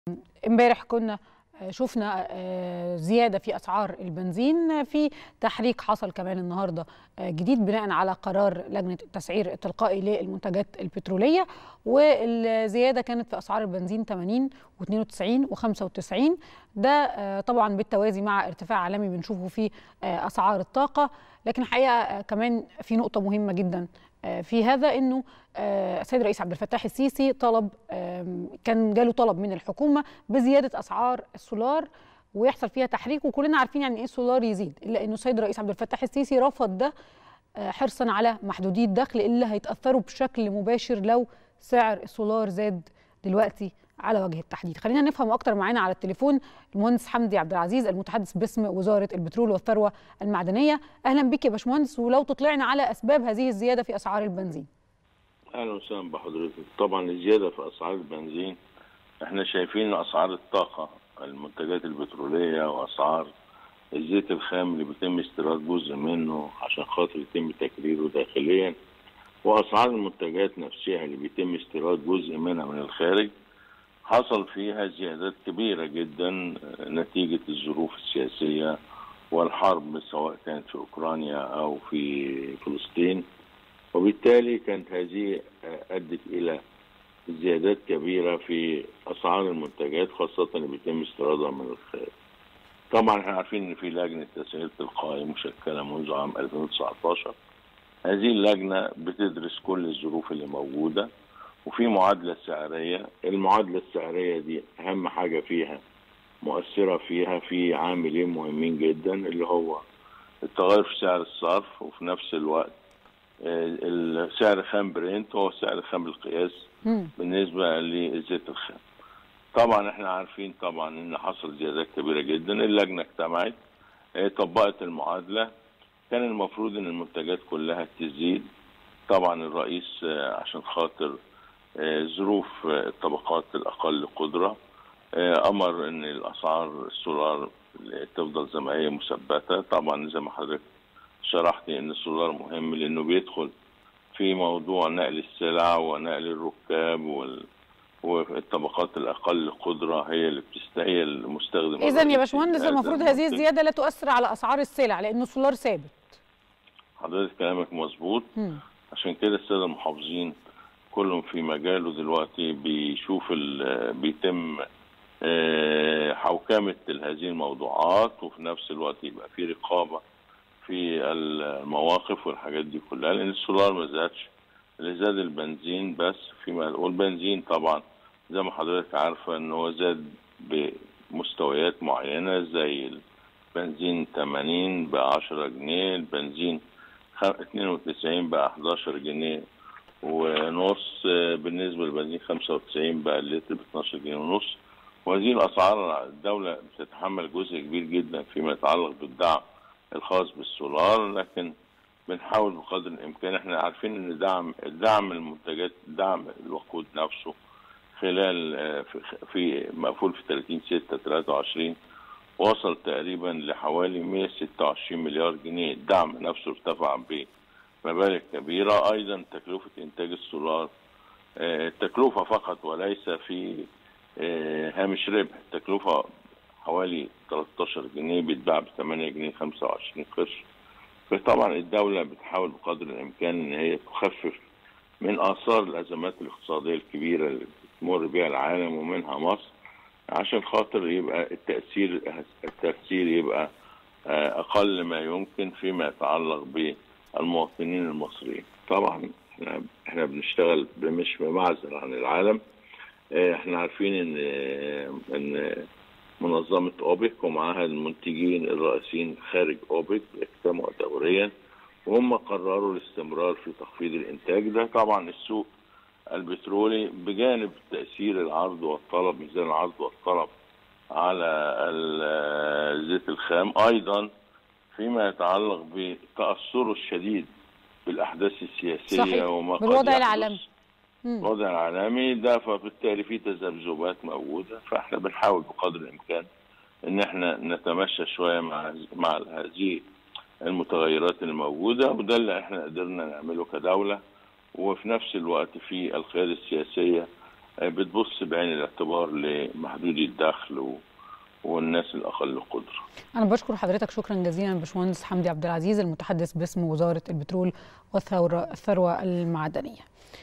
امبارح كنا شفنا زياده في اسعار البنزين في تحريك حصل كمان النهارده جديد بناء على قرار لجنه التسعير التلقائي للمنتجات البتروليه والزياده كانت في اسعار البنزين 80 و92 و95 ده طبعا بالتوازي مع ارتفاع عالمي بنشوفه في اسعار الطاقه لكن الحقيقه كمان في نقطه مهمه جدا في هذا انه السيد الرئيس عبد الفتاح السيسي طلب كان جاله طلب من الحكومه بزياده اسعار السولار ويحصل فيها تحريك وكلنا عارفين يعني ايه السولار يزيد الا انه السيد الرئيس عبد الفتاح السيسي رفض ده حرصا على محدودي الدخل اللي هيتاثروا بشكل مباشر لو سعر السولار زاد دلوقتي على وجه التحديد خلينا نفهم اكتر معانا على التليفون المهندس حمدي عبد العزيز المتحدث باسم وزاره البترول والثروه المعدنيه اهلا بك يا باشمهندس ولو تطلعنا على اسباب هذه الزياده في اسعار البنزين اهلا وسهلا بحضرتك طبعا الزياده في اسعار البنزين احنا شايفين اسعار الطاقه المنتجات البتروليه واسعار الزيت الخام اللي بيتم استيراد جزء منه عشان خاطر يتم تكريره داخليا واسعار المنتجات نفسها اللي بيتم استيراد جزء منها من الخارج حصل فيها زيادات كبيرة جدا نتيجة الظروف السياسية والحرب سواء كانت في أوكرانيا أو في فلسطين وبالتالي كانت هذه أدت إلى زيادات كبيرة في أسعار المنتجات خاصة اللي بيتم استيرادها من الخارج. طبعا احنا عارفين ان في لجنة تسعير تلقائي مشكلة منذ عام 2019 هذه اللجنة بتدرس كل الظروف اللي موجودة وفي معادلة سعرية المعادلة السعرية دي أهم حاجة فيها مؤثرة فيها في عاملين مهمين جدا اللي هو التغير في سعر الصرف وفي نفس الوقت سعر خام برنت هو سعر خام القياس بالنسبة لزيت الخام طبعا احنا عارفين طبعا ان حصل زيادات كبيرة جدا اللجنة اجتمعت طبقت المعادلة كان المفروض ان المنتجات كلها تزيد طبعا الرئيس عشان خاطر ظروف الطبقات الاقل قدره امر ان الاسعار السولار تفضل زي ما هي مثبته طبعا زي ما حضرتك شرحت ان السولار مهم لانه بيدخل في موضوع نقل السلع ونقل الركاب وال والطبقات الاقل قدره هي اللي بتستهي المستخدم اذا يا باشمهندس المفروض هذه الزياده لا تؤثر على اسعار السلع لانه السولار ثابت حضرتك كلامك مظبوط عشان كده الساده المحافظين كلهم في مجاله دلوقتي بيشوف بيتم حوكمة هذه الموضوعات وفي نفس الوقت يبقى في رقابة في المواقف والحاجات دي كلها لأن السولار ما زادش اللي زاد البنزين بس في والبنزين طبعا زي ما حضرتك عارفة إن هو زاد بمستويات معينة زي البنزين 80 ب 10 جنيه البنزين 92 ب 11 جنيه ونص بالنسبه للبنزين 95 بقى اللتر ب 12 جنيه ونص وهذه الاسعار الدوله بتتحمل جزء كبير جدا فيما يتعلق بالدعم الخاص بالسولار لكن بنحاول بقدر الامكان احنا عارفين ان دعم دعم المنتجات دعم الوقود نفسه خلال في مقفول في 30 6 23 وصل تقريبا لحوالي 126 مليار جنيه الدعم نفسه ارتفع ب مبالغ كبيرة أيضا تكلفة إنتاج السولار التكلفة فقط وليس في هامش ربح التكلفة حوالي 13 جنيه بيتباع ب 8 جنيه 25 قرش فطبعا الدولة بتحاول بقدر الإمكان إن هي تخفف من آثار الأزمات الاقتصادية الكبيرة اللي بتمر بها العالم ومنها مصر عشان خاطر يبقى التأثير التأثير يبقى أقل ما يمكن فيما يتعلق ب المواطنين المصريين طبعا احنا احنا بنشتغل مش بمعزل عن العالم احنا عارفين ان ان منظمه اوبك ومعاها المنتجين الرئيسيين خارج اوبك بيجتمعوا دوريا وهم قرروا الاستمرار في تخفيض الانتاج ده طبعا السوق البترولي بجانب تاثير العرض والطلب ميزان العرض والطلب على الزيت الخام ايضا فيما يتعلق بتأثره الشديد بالأحداث السياسية صحيح. وما قد بالوضع يحدث. العالمي الوضع العالمي ده فبالتالي في تذبذبات موجودة فاحنا بنحاول بقدر الإمكان إن احنا نتمشى شوية مع مع هذه المتغيرات الموجودة وده اللي احنا قدرنا نعمله كدولة وفي نفس الوقت في القيادة السياسية بتبص بعين الاعتبار لمحدودي الدخل و... والناس الاقل قدره. انا بشكر حضرتك شكرا جزيلا باشمهندس حمدي عبد العزيز المتحدث باسم وزاره البترول والثروه المعدنيه.